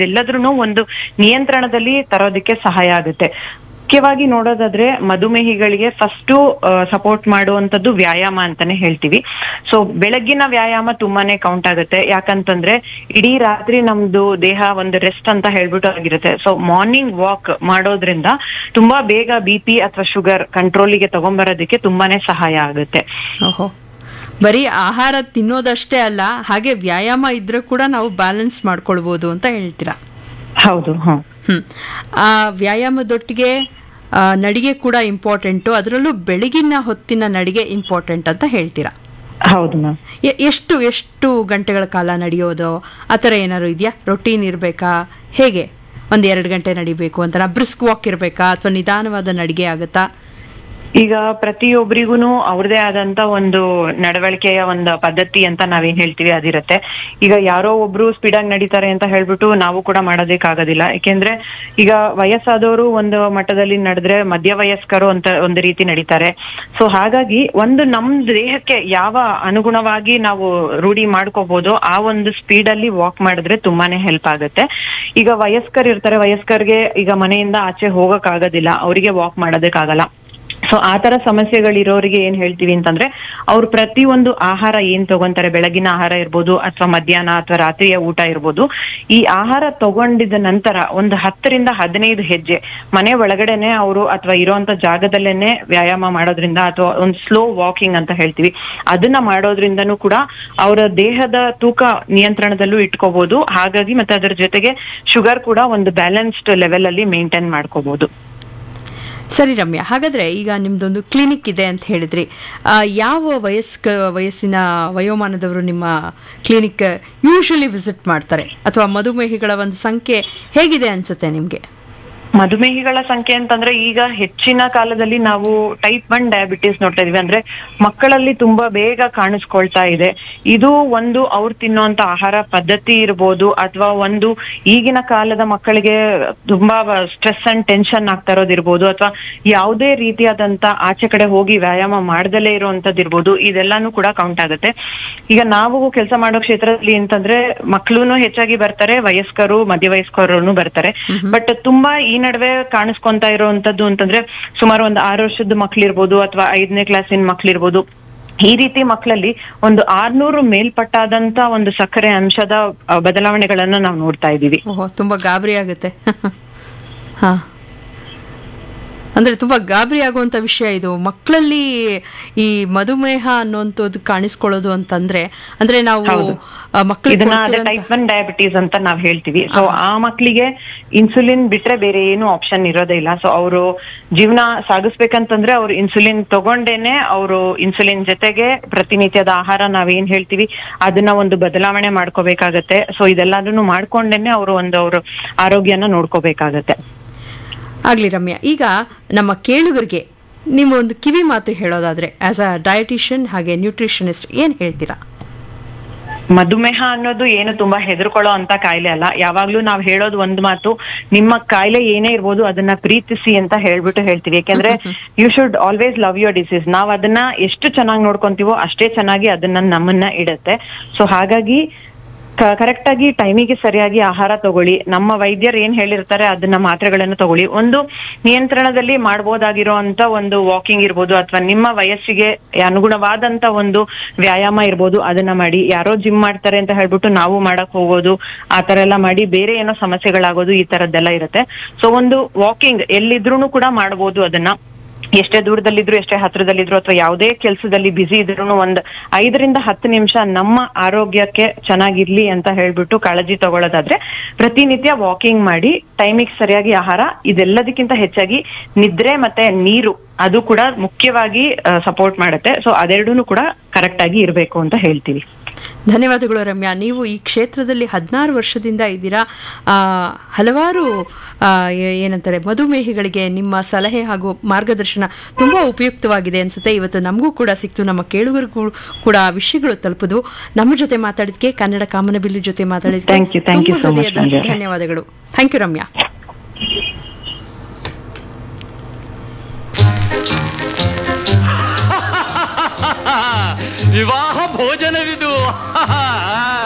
ಅದೆಲ್ಲದ್ರೂ ಒಂದು ನಿಯಂತ್ರಣದಲ್ಲಿ ತರೋದಕ್ಕೆ ಸಹಾಯ ಆಗುತ್ತೆ ಮುಖ್ಯವಾಗಿ ನೋಡೋದಾದ್ರೆ ಮಧುಮೇಹಿಗಳಿಗೆ ಫಸ್ಟ್ ಸಪೋರ್ಟ್ ಮಾಡುವಂತದ್ದು ವ್ಯಾಯಾಮ ಅಂತಾನೆ ಹೇಳ್ತೀವಿ ಸೊ ಬೆಳಗ್ಗಿನ ವ್ಯಾಯಾಮ ತುಂಬಾನೇ ಕೌಂಟ್ ಆಗುತ್ತೆ ಯಾಕಂತಂದ್ರೆ ಇಡೀ ರಾತ್ರಿ ನಮ್ದು ದೇಹ ಒಂದು ರೆಸ್ಟ್ ಅಂತ ಹೇಳ್ಬಿಟ್ಟು ಆಗಿರುತ್ತೆ ಸೊ ಮಾರ್ನಿಂಗ್ ವಾಕ್ ಮಾಡೋದ್ರಿಂದ ತುಂಬಾ ಬೇಗ ಬಿ ಪಿ ಅಥವಾ ಶುಗರ್ ಕಂಟ್ರೋಲಿಗೆ ತಗೊಂಬರೋದಕ್ಕೆ ತುಂಬಾನೇ ಸಹಾಯ ಆಗುತ್ತೆ ಓಹೋ ಬರೀ ಆಹಾರ ತಿನ್ನೋದಷ್ಟೇ ಅಲ್ಲ ಹಾಗೆ ವ್ಯಾಯಾಮ ಇದ್ರೆ ಕೂಡ ನಾವು ಬ್ಯಾಲೆನ್ಸ್ ಮಾಡ್ಕೊಳ್ಬೋದು ಅಂತ ಹೇಳ್ತೀರಾ ಹೌದು ಹ ಹ್ಮ್ ಆ ವ್ಯಾಯಾಮದೊಟ್ಟಿಗೆ ಆ, ನಡಿಗೆ ಕೂಡ ಇಂಪಾರ್ಟೆಂಟು ಅದರಲ್ಲೂ ಬೆಳಗಿನ ಹೊತ್ತಿನ ನಡಿಗೆ ಇಂಪಾರ್ಟೆಂಟ್ ಅಂತ ಹೇಳ್ತೀರಾ ಹೌದು ಮ್ಯಾಮ್ ಎ- ಎಷ್ಟು ಎಷ್ಟು ಗಂಟೆಗಳ ಕಾಲ ನಡೆಯೋದು ಆ ಥರ ಏನಾದ್ರು ಇದೆಯಾ ರೊಟೀನ್ ಇರಬೇಕಾ ಹೇಗೆ ಒಂದು ಎರಡು ಗಂಟೆ ನಡಿಬೇಕು ಅಂತ ಬ್ರಿಸ್ಕ್ ವಾಕ್ ಇರಬೇಕಾ ಅಥವಾ ನಿಧಾನವಾದ ನಡಿಗೆ ಆಗುತ್ತಾ ಈಗ ಪ್ರತಿಯೊಬ್ಬರಿಗೂ ಅವ್ರದೇ ಆದಂತ ಒಂದು ನಡವಳಿಕೆಯ ಒಂದು ಪದ್ಧತಿ ಅಂತ ನಾವೇನ್ ಹೇಳ್ತೀವಿ ಅದಿರತ್ತೆ ಈಗ ಯಾರೋ ಒಬ್ರು ಸ್ಪೀಡ್ ಆಗಿ ನಡೀತಾರೆ ಅಂತ ಹೇಳ್ಬಿಟ್ಟು ನಾವು ಕೂಡ ಮಾಡೋದಕ್ಕಾಗೋದಿಲ್ಲ ಯಾಕೆಂದ್ರೆ ಈಗ ವಯಸ್ಸಾದವರು ಒಂದು ಮಟ್ಟದಲ್ಲಿ ನಡೆದ್ರೆ ಮಧ್ಯವಯಸ್ಕರು ಅಂತ ಒಂದು ರೀತಿ ನಡೀತಾರೆ ಸೊ ಹಾಗಾಗಿ ಒಂದು ನಮ್ ದೇಹಕ್ಕೆ ಯಾವ ಅನುಗುಣವಾಗಿ ನಾವು ರೂಢಿ ಮಾಡ್ಕೋಬಹುದು ಆ ಒಂದು ಸ್ಪೀಡ್ ಅಲ್ಲಿ ವಾಕ್ ಮಾಡಿದ್ರೆ ತುಂಬಾನೇ ಹೆಲ್ಪ್ ಆಗುತ್ತೆ ಈಗ ವಯಸ್ಕರು ಇರ್ತಾರೆ ವಯಸ್ಕರಿಗೆ ಈಗ ಮನೆಯಿಂದ ಆಚೆ ಹೋಗಕ್ ಆಗೋದಿಲ್ಲ ಅವರಿಗೆ ವಾಕ್ ಮಾಡೋದಕ್ಕಾಗಲ್ಲ ಸೊ ಆ ತರ ಸಮಸ್ಯೆಗಳಿರೋರಿಗೆ ಏನ್ ಹೇಳ್ತೀವಿ ಅಂತಂದ್ರೆ ಅವ್ರು ಪ್ರತಿ ಒಂದು ಆಹಾರ ಏನ್ ತಗೊಂತಾರೆ ಬೆಳಗಿನ ಆಹಾರ ಇರ್ಬೋದು ಅಥವಾ ಮಧ್ಯಾಹ್ನ ಅಥವಾ ರಾತ್ರಿಯ ಊಟ ಇರ್ಬೋದು ಈ ಆಹಾರ ತಗೊಂಡಿದ ನಂತರ ಒಂದು ಹತ್ತರಿಂದ ಹದಿನೈದು ಹೆಜ್ಜೆ ಮನೆ ಒಳಗಡೆನೆ ಅವರು ಅಥವಾ ಇರೋಂತ ಜಾಗದಲ್ಲೇನೆ ವ್ಯಾಯಾಮ ಮಾಡೋದ್ರಿಂದ ಅಥವಾ ಒಂದು ಸ್ಲೋ ವಾಕಿಂಗ್ ಅಂತ ಹೇಳ್ತೀವಿ ಅದನ್ನ ಮಾಡೋದ್ರಿಂದನೂ ಕೂಡ ಅವರ ದೇಹದ ತೂಕ ನಿಯಂತ್ರಣದಲ್ಲೂ ಇಟ್ಕೋಬಹುದು ಹಾಗಾಗಿ ಮತ್ತೆ ಅದರ ಜೊತೆಗೆ ಶುಗರ್ ಕೂಡ ಒಂದು ಬ್ಯಾಲೆನ್ಸ್ಡ್ ಲೆವೆಲ್ ಅಲ್ಲಿ ಮೇಂಟೈನ್ ಮಾಡ್ಕೋಬಹುದು ಸರಿ ರಮ್ಯಾ ಹಾಗಾದ್ರೆ ಈಗ ನಿಮ್ದೊಂದು ಕ್ಲಿನಿಕ್ ಇದೆ ಅಂತ ಹೇಳಿದ್ರಿ ಆ, ಯಾವ ವಯಸ್ಕ ವಯಸ್ಸಿನ ವಯೋಮಾನದವರು ನಿಮ್ಮ ಕ್ಲಿನಿಕ್ ಯೂಶಲಿ ವಿಸಿಟ್ ಮಾಡ್ತಾರೆ ಅಥವಾ ಮಧುಮೇಹಿಗಳ ಒಂದು ಸಂಖ್ಯೆ ಹೇಗಿದೆ ಅನ್ಸುತ್ತೆ ನಿಮಗೆ ಮಧುಮೇಹಿಗಳ ಸಂಖ್ಯೆ ಅಂತಂದ್ರೆ ಈಗ ಹೆಚ್ಚಿನ ಕಾಲದಲ್ಲಿ ನಾವು ಟೈಪ್ ಒನ್ ಡಯಾಬಿಟಿಸ್ ನೋಡ್ತಾ ಇದೀವಿ ಅಂದ್ರೆ ಮಕ್ಕಳಲ್ಲಿ ತುಂಬಾ ಬೇಗ ಕಾಣಿಸ್ಕೊಳ್ತಾ ಇದೆ ಇದು ಒಂದು ಅವ್ರು ತಿನ್ನುವಂತ ಆಹಾರ ಪದ್ಧತಿ ಇರ್ಬೋದು ಅಥವಾ ಒಂದು ಈಗಿನ ಕಾಲದ ಮಕ್ಕಳಿಗೆ ತುಂಬಾ ಸ್ಟ್ರೆಸ್ ಅಂಡ್ ಟೆನ್ಷನ್ ಆಗ್ತಾ ಇರೋದಿರ್ಬೋದು ಅಥವಾ ಯಾವುದೇ ರೀತಿಯಾದಂತ ಆಚೆ ಕಡೆ ಹೋಗಿ ವ್ಯಾಯಾಮ ಮಾಡ್ದಲೇ ಇರುವಂತದ್ದಿರ್ಬೋದು ಇದೆಲ್ಲಾನು ಕೂಡ ಕೌಂಟ್ ಆಗುತ್ತೆ ಈಗ ನಾವು ಕೆಲಸ ಮಾಡೋ ಕ್ಷೇತ್ರದಲ್ಲಿ ಅಂತಂದ್ರೆ ಮಕ್ಕಳು ಹೆಚ್ಚಾಗಿ ಬರ್ತಾರೆ ವಯಸ್ಕರು ಮಧ್ಯವಯಸ್ಕರು ಬರ್ತಾರೆ ಬಟ್ ತುಂಬಾ ಈ ನಡುವೆ ಕಾಣಿಸ್ಕೊಂತಾ ಇರುವಂತದ್ದು ಅಂತಂದ್ರೆ ಸುಮಾರು ಒಂದು ಆರು ವರ್ಷದ ಮಕ್ಳಿರ್ಬೋದು ಅಥವಾ ಐದನೇ ಕ್ಲಾಸಿನ ಮಕ್ಳಿರ್ಬೋದು ಈ ರೀತಿ ಮಕ್ಕಳಲ್ಲಿ ಒಂದು ಆರ್ನೂರು ಮೇಲ್ಪಟ್ಟಾದಂತ ಒಂದು ಸಕ್ಕರೆ ಅಂಶದ ಆ, ಬದಲಾವಣೆಗಳನ್ನ ನಾವು ನೋಡ್ತಾ ಇದೀವಿ ಓಹೋ ತುಂಬ ಗಾಬರಿ ಆಗುತ್ತೆ ಹಾ ಅಂದ್ರೆ ತುಂಬಾ ಗಾಬರಿ ಆಗುವಂತ ವಿಷಯ ಇದು ಮಕ್ಕಳಲ್ಲಿ ಈ ಮಧುಮೇಹ ಅನ್ನುವಂಥದ್ದು ಕಾಣಿಸ್ಕೊಳ್ಳೋದು ಅಂತಂದ್ರೆ ಅಂದ್ರೆ ನಾವು ಹೌದು. ಮಕ್ಕಳಿಗೆ ಇದನ್ನ ಅದೇ ಟೈಪ್ ಒನ್ ಡಯಾಬಿಟೀಸ್ ಅಂತ ನಾವ್ ಹೇಳ್ತೀವಿ ಸೊ ಆ ಮಕ್ಳಿಗೆ ಇನ್ಸುಲಿನ್ ಬಿಟ್ರೆ ಬೇರೆ ಏನು ಆಪ್ಷನ್ ಇರೋದೇ ಇಲ್ಲ ಸೊ ಅವರು ಜೀವನ ಸಾಗಿಸ್ಬೇಕಂತಂದ್ರೆ ಅವ್ರು ಇನ್ಸುಲಿನ್ ತಗೊಂಡೇನೆ ಅವರು ಇನ್ಸುಲಿನ್ ಜೊತೆಗೆ ಪ್ರತಿನಿತ್ಯದ ಆಹಾರ ನಾವೇನ್ ಹೇಳ್ತೀವಿ ಅದನ್ನ ಒಂದು ಬದಲಾವಣೆ ಮಾಡ್ಕೋಬೇಕಾಗತ್ತೆ ಸೊ ಇದೆಲ್ಲದನ್ನು ಮಾಡ್ಕೊಂಡೇನೆ ಅವರು ಒಂದು ಅವರು ಆರೋಗ್ಯನ ನೋಡ್ಕೋಬೇಕಾಗತ್ತೆ ಆಗ್ಲಿ ರಮ್ಯಾ ಈಗ ನಮ್ಮ ಕೇಳುಗರಿಗೆ ನೀವು ಒಂದು ಕಿವಿ ಮಾತು ಹೇಳೋದಾದ್ರೆ ಆಸ್ ಅ ಡಯಟಿಷಿಯನ್ ಹಾಗೆ ನ್ಯೂಟ್ರಿಷನಿಸ್ಟ್ ಏನ್ ಹೇಳ್ತೀರಾ ಮಧುಮೇಹ ಅನ್ನೋದು ಏನು ತುಂಬಾ ಹೆದರ್ಕೊಳ್ಳೋ ಅಂತ ಕಾಯಿಲೆ ಅಲ್ಲ ಯಾವಾಗ್ಲೂ ನಾವ್ ಹೇಳೋದು ಒಂದ್ ಮಾತು ನಿಮ್ಮ ಕಾಯಿಲೆ ಏನೇ ಇರ್ಬೋದು ಅದನ್ನ ಪ್ರೀತಿಸಿ ಅಂತ ಹೇಳ್ಬಿಟ್ಟು ಹೇಳ್ತೀವಿ ಯಾಕೆಂದ್ರೆ you should always love your disease ನಾವ್ ಅದನ್ನ ಎಷ್ಟು ಚೆನ್ನಾಗಿ ನೋಡ್ಕೊಂತೀವೋ ಅಷ್ಟೇ ಚೆನ್ನಾಗಿ ಅದನ್ನ ನಮ್ಮನ್ನ ಇಡತ್ತೆ ಸೊ ಹಾಗಾಗಿ ಕರೆಕ್ಟ್ ಆಗಿ ಟೈಮಿಗೆ ಸರಿಯಾಗಿ ಆಹಾರ ತಗೊಳ್ಳಿ ನಮ್ಮ ವೈದ್ಯರು ಏನ್ ಹೇಳಿರ್ತಾರೆ ಅದನ್ನ ಮಾತ್ರೆಗಳನ್ನು ತಗೊಳ್ಳಿ ಒಂದು ನಿಯಂತ್ರಣದಲ್ಲಿ ಮಾಡಬಹುದಾಗಿರುವಂತ ಒಂದು ವಾಕಿಂಗ್ ಇರ್ಬೋದು ಅಥವಾ ನಿಮ್ಮ ವಯಸ್ಸಿಗೆ ಅನುಗುಣವಾದಂತ ಒಂದು ವ್ಯಾಯಾಮ ಇರ್ಬೋದು ಅದನ್ನ ಮಾಡಿ ಯಾರೋ ಜಿಮ್ ಮಾಡ್ತಾರೆ ಅಂತ ಹೇಳ್ಬಿಟ್ಟು ನಾವು ಮಾಡಕ್ ಹೋಗೋದು ಆ ತರ ಎಲ್ಲ ಮಾಡಿ ಬೇರೆ ಏನೋ ಸಮಸ್ಯೆಗಳಾಗೋದು ಈ ತರದ್ದೆಲ್ಲ ಇರುತ್ತೆ ಸೊ ಒಂದು ವಾಕಿಂಗ್ ಎಲ್ಲಿದ್ರೂ ಕೂಡ ಮಾಡಬಹುದು ಅದನ್ನ ಎಷ್ಟೇ ದೂರದಲ್ಲಿದ್ರು ಎಷ್ಟೇ ಹತ್ರದಲ್ಲಿದ್ರು ಅಥವಾ ಯಾವುದೇ ಕೆಲಸದಲ್ಲಿ ಬ್ಯುಸಿ ಇದ್ರು ಒಂದ್ ಐದರಿಂದ ಹತ್ತು ನಿಮಿಷ ನಮ್ಮ ಆರೋಗ್ಯಕ್ಕೆ ಚೆನ್ನಾಗಿರ್ಲಿ ಅಂತ ಹೇಳ್ಬಿಟ್ಟು ಕಾಳಜಿ ತಗೊಳ್ಳೋದಾದ್ರೆ ಪ್ರತಿನಿತ್ಯ ವಾಕಿಂಗ್ ಮಾಡಿ ಟೈಮಿಗೆ ಸರಿಯಾಗಿ ಆಹಾರ ಇದೆಲ್ಲದಕ್ಕಿಂತ ಹೆಚ್ಚಾಗಿ ನಿದ್ರೆ ಮತ್ತೆ ನೀರು ಅದು ಕೂಡ ಮುಖ್ಯವಾಗಿ ಸಪೋರ್ಟ್ ಮಾಡುತ್ತೆ ಸೊ ಅದೆರಡೂ ಕೂಡ ಕರೆಕ್ಟ್ ಆಗಿ ಇರಬೇಕು ಅಂತ ಹೇಳ್ತೀವಿ ಧನ್ಯವಾದಗಳು ರಮ್ಯಾ ನೀವು ಈ ಕ್ಷೇತ್ರದಲ್ಲಿ ಹದಿನಾರು ವರ್ಷದಿಂದ ಇದ್ದೀರಾ ಆ, ಹಲವಾರು ಆ, ಏ- ಏನಂತಾರೆ ಮಧುಮೇಹಿಗಳಿಗೆ ನಿಮ್ಮ ಸಲಹೆ ಹಾಗೂ ಮಾರ್ಗದರ್ಶನ ತುಂಬ ಉಪಯುಕ್ತವಾಗಿದೆ ಅನ್ಸುತ್ತೆ ಇವತ್ತು ನಮಗೂ ಕೂಡ ಸಿಕ್ತು ನಮ್ಮ ಕೇಳುಗರಿಗೂ ಕೂಡ ಆ ವಿಷಯಗಳು ತಲುಪಿದ್ವು ನಮ್ಮ ಜೊತೆ ಮಾತಾಡಿದ್ಕೆ ಕನ್ನಡ ಕಾಮನಬಿಲ್ಲು ಜೊತೆ ಮಾತಾಡಿದ್ಕೆ Thank you, thank you ತುಂಬ so much, ಹೃದಯದ ಸಂಜಯ್. ಧನ್ಯವಾದಗಳು ಥ್ಯಾಂಕ್ ಯು ರಮ್ಯಾ ವಿವಾಹ ಭೋಜನವಿದು